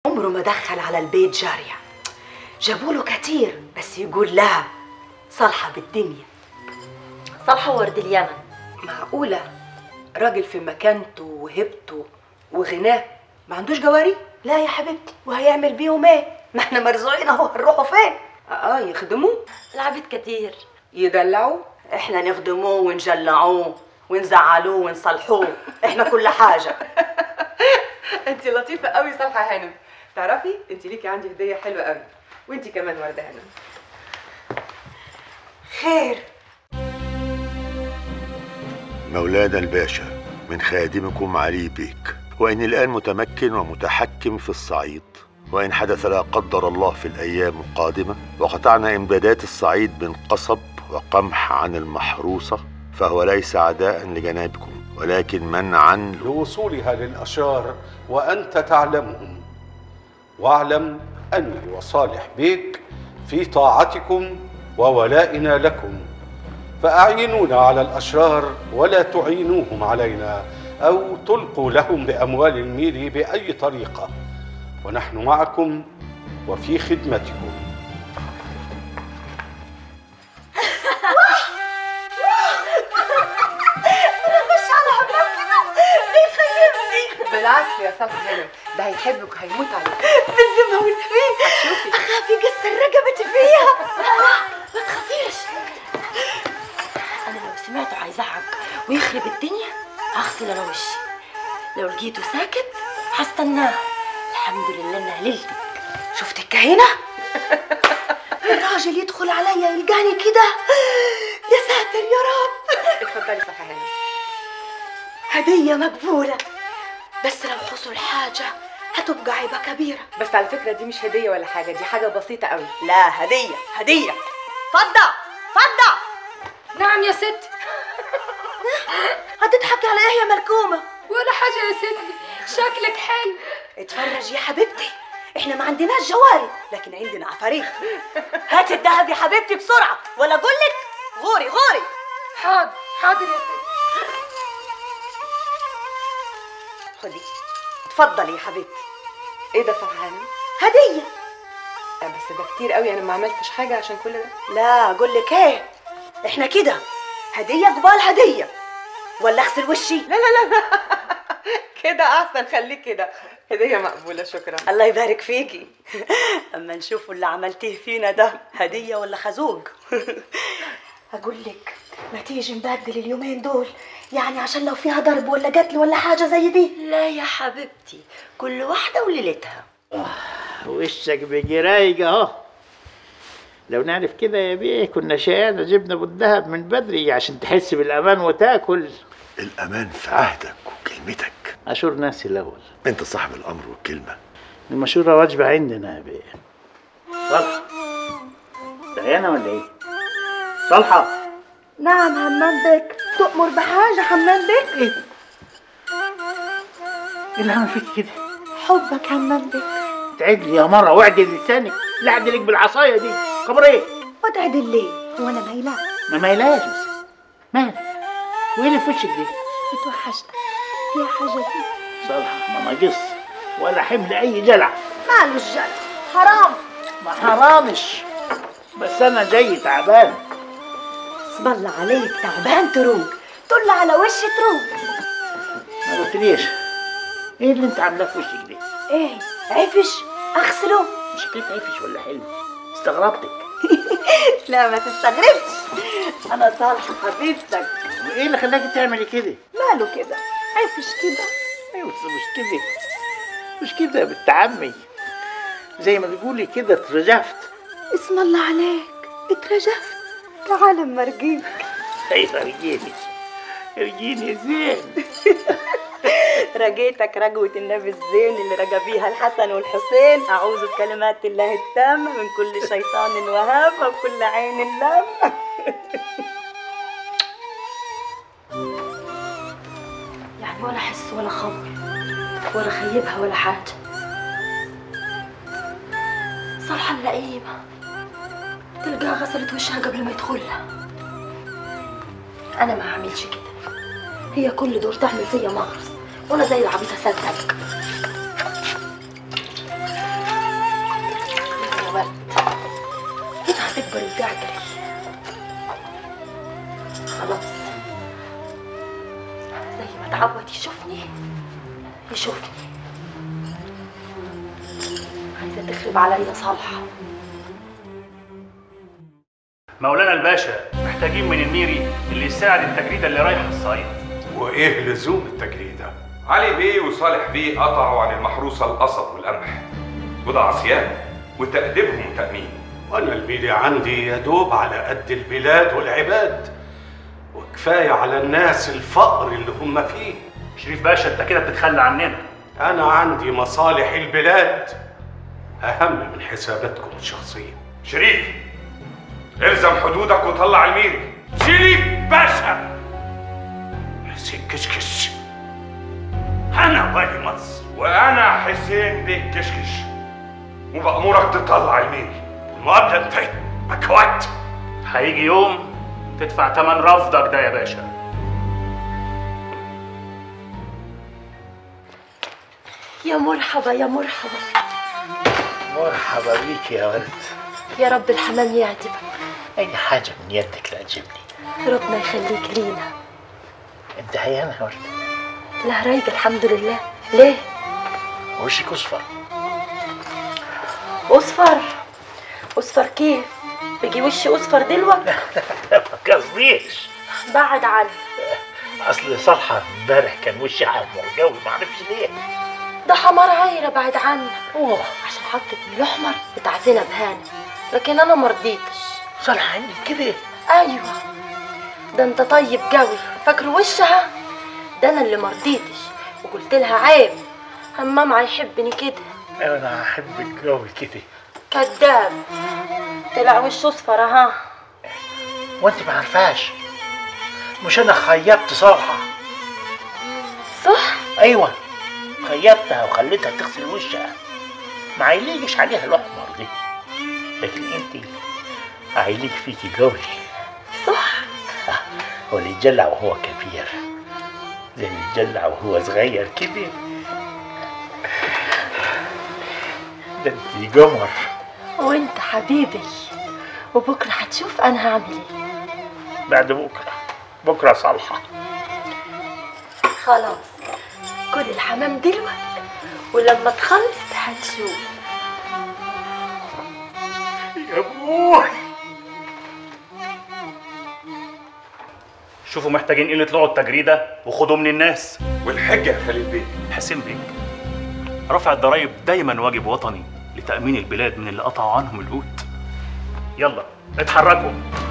عمره ما دخل على البيت جارية جابوا له كتير بس يقول لا صالحة بالدنيا صالحة ورد اليمن معقولة راجل في مكانته وهبته وغناه ما عندوش جواري؟ لا يا حبيبتي وهيعمل بيهم ايه؟ ما احنا مرزوقين اهو هنروحوا فين؟ اه يخدموه العبيد كتير يدلعوه احنا نخدموه ونجلعوه ونزعلوه ونصلحوه احنا كل حاجة انت لطيفه قوي صالحه هانم تعرفي انت ليكي عندي هديه حلوه قوي وانت كمان ورده هانم خير مولانا الباشا من خادمكم علي بيك وإن الآن متمكن ومتحكم في الصعيد وإن حدث لا قدر الله في الأيام القادمة وقطعنا إمدادات الصعيد من قصب وقمح عن المحروسة فهو ليس عداء لجنابكم ولكن منعا لوصولها للأشرار وأنت تعلمهم واعلم أني وصالح بيك في طاعتكم وولائنا لكم فأعينونا على الأشرار ولا تعينوهم علينا أو تلقوا لهم بأموال الميل بأي طريقة ونحن معكم وفي خدمتكم مش على حضرتك كده بيخيبني بالعكس يا صالحه هانم ده هيحبك وهيموت عليك بالذمة والنبي هتشوفي اخاف يكسر رقبتي فيها ما تخافيش انا لو سمعته هيزعق ويخرب الدنيا هغسل انا وشي لو لقيته ساكت هستناه الحمد لله انها ليلتك شفت الكهينة؟ الراجل يدخل عليا يلقاني كده يا ساتر يا رب اتفضلي صالحه هانم هدية مقبولة بس لو حصل حاجة هتبقى عيبة كبيرة بس على فكره دي مش هديه ولا حاجه دي حاجه بسيطه قوي لا هدية هدية فضة فضة نعم يا ست هتضحكي على ايه يا ملكومة ولا حاجة يا ستي شكلك حلو اتفرج يا حبيبتي احنا ما عندناش جواري لكن عندنا عفاريت هات الدهب يا حبيبتي بسرعة ولا اقول لك غوري غوري حاضر حاضر يا ست خدي اتفضلي يا حبيبتي ايه ده صالحه هانم هدية آه، بس ده كتير قوي انا ما عملتش حاجه عشان كل ده لا اقول لك ايه احنا كده هدية قبال هدية ولا اغسل وشي لا لا لا لا كده احسن خليك كده هديه مقبوله شكرا الله يبارك فيكي اما نشوفوا اللي عملتيه فينا ده هدية ولا خازوق اقول لك ما تيجي نبدل اليومين دول يعني عشان لو فيها ضرب ولا قتل ولا حاجة زي دي لا يا حبيبتي كل واحدة وليلتها وشك بيجي رايق اهو لو نعرف كده يا بيه كنا شقينا جبنا بالذهب من بدري عشان تحس بالامان وتاكل الأمان في عهدك وكلمتك اشور ناسي الاول أنت صاحب الأمر والكلمة المشورة واجبة عندنا يا بيه صالحة تعيانة ولا ايه؟ صالحة نعم حمام بك تؤمر بحاجة حمام بك ايه اللي عمل فيك كده؟ حبك حمام بك تعدلي يا مرة واعدل لسانك لا اعدلك بالعصاية دي خبر ايه؟ وتعدل ليه وانا مايلة ما مايلاش بس مالك؟ وايه اللي في وشك دي؟ بتوحشتك فيها حاجة دي صالحة ما ناقص ولا حمل اي جلع ماله الجرح حرام ما حرامش بس انا جاي تعبان اسم الله عليك تعبان تروق طل على وشي تروق ما قلتليش ايه اللي انت عاملاه في وشك دي؟ ايه عفش اغسله مش حكايه عفش ولا حلو استغربتك لا ما تستغربش انا صالحة حبيبتك وايه اللي خلاكي تعملي كده؟ ماله كده عفش كده ايوه بس مش كده مش كده يا بنت عمي زي ما تقولي كده اترجفت اسم الله عليك اترجفت تعال اما ارجيك ايوه رجيني رجيني زين رجيتك رجوة النبي الزين اللي رجا بيها الحسن والحسين أعوذ بكلمات الله التامة من كل شيطان وهامة وكل عين لامة يعني ولا حس ولا خبر ولا خيبها ولا حاجة صالحة اللئيمة تلقاها غسلت وشها قبل ما يدخلها أنا ما هعملش كده هي كل دور تعمل فيا مغرز وأنا زي العبيطة صدق يشوفني يشوفني عايزة تخرب عليا صالحة مولانا الباشا محتاجين من الميري اللي يساعد التجريدة اللي رايحة الصعيد وايه لزوم التجريده علي بيه وصالح بيه قطعوا عن المحروسة القصب والقمح وده عصيان وتأديبهم تأمين وانا الميدي عندي يدوب على قد البلاد والعباد وكفايه على الناس الفقر اللي هم فيه شريف باشا انت كده بتتخلى عننا انا عندي مصالح البلاد اهم من حساباتكم الشخصيه شريف الزم حدودك وطلع الميري شريف باشا حسين كشكش انا والي مصر وانا حسين بيك كشكش وبأمرك تطلع الميري المقابله انتهت مكوات هيجي يوم تدفع تمن رفضك ده يا باشا يا مرحبا يا مرحبا مرحبا بيك يا ولد يا رب الحمام يعجبك اي حاجه من يدك تعجبني ربنا يخليك لينا انت عيانه يا ولد لا رايقة الحمد لله ليه وشك اصفر اصفر اصفر كيف بيجي وشي اصفر دلوقتي ما قصديش بعد عني اصل صالحه امبارح كان وشي احمر قوي ما اعرفش ليه ده حمار عايرة بعد عنك اوه عشان حطت من الاحمر بتاع زينب هانم لكن انا مرضيتش صالحه عندي كده ايوه ده انت طيب قوي فاكر وشها ده انا اللي مرضيتش وقلت لها عيب همام هيحبني كده انا احبك قوي كده كذاب طلع وشه اصفر ها وانت ما عارفاش مش انا خيبت صالحه صح ايوه خيبتها وخليتها تغسل وشها ما عيليقش عليها الاحمر دي لكن انت عيليك فيكي قوي صح هو اللي يتجلع وهو كبير زي اللي يتجلع وهو صغير كده ده انت قمر وانت حبيبي وبكره هتشوف انا هعمل ايه بعد بكره بكره صالحه خلاص كل الحمام دلوقتي ولما تخلص هتشوف يا ابوي شوفوا محتاجين ايه اللي يطلعوا التجريدة وخدوا من الناس والحجة يا خليل بيه حسين بيك رفع الضرائب دايما واجب وطني لتأمين البلاد من اللي قطعوا عنهم القوت يلا اتحركوا